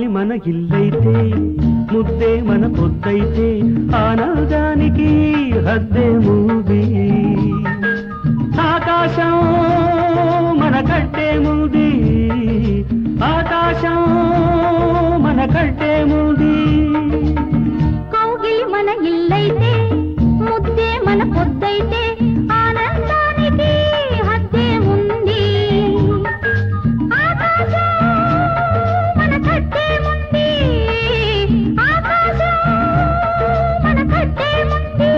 కౌగిలి మన ఇల్లైతే ముద్దే మన పొద్దైతే ఆనందానికి హద్దే మూది ఆకాశం మన కట్టే మూది ఆకాశం మన కట్టే మూది కౌగిలి మన ఇల్లైతే ముద్దే మన పొద్దైతే ఆనందానికి హద్దే ఉంది ఆకాశం మన కట్టే ఉంది ఆకాశం మన కట్టే ఉంది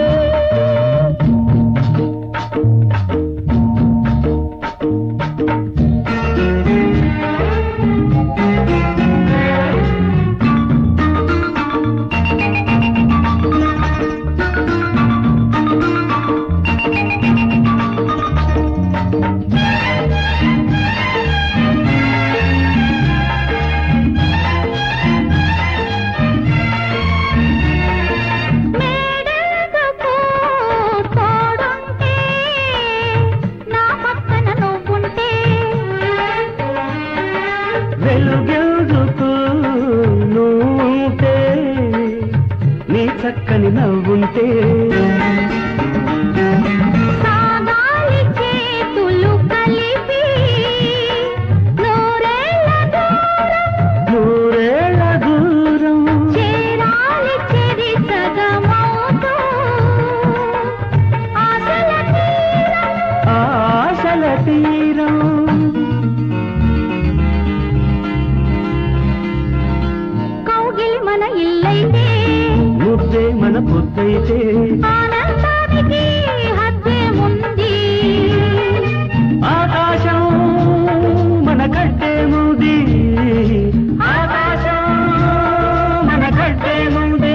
మేడెందుకు తోడుంటే నా పక్కన నువ్వుంటే వెలుగెందుకు నువ్వుంటే నీ చక్కని నవ్వుంటే సాగాలి చేతులు కలిపి నూరేళ్ళ దూరం నూరేళ్ల దూరం చేరాలి చెరి సగమవుతూ ఆశల తీరం ఆశల తీరం కౌగిలి మన ఇల్లైతే ముద్దే మన పొద్దైతే ఆనందానికి హద్దే ఉంది ఆకాశం మన కట్టే మూది ఆకాశం మన కట్టే మూది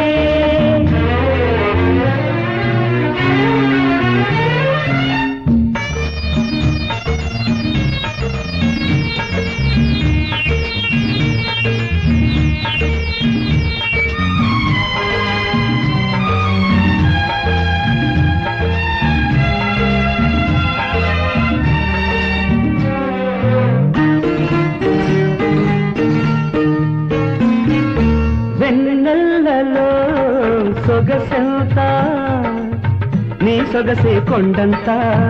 వెన్నెల్లలో సొగసెంత నీ సొగసే కొండంత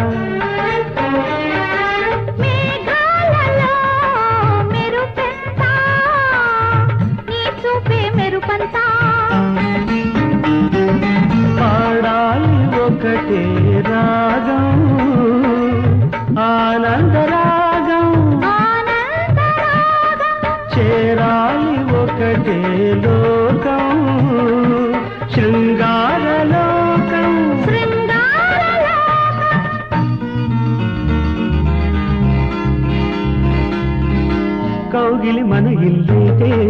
మేఘాలలో మెరుపెంత నీ చూపే మెరుపంత పాడాలి ఒకటే రాగం ఆనంద రాగం ఆనందరాగం చేరాలి ఒకటే లోకం శృంగార లోకం శృంగారలోకం కౌగిలి మన ఇల్లైతే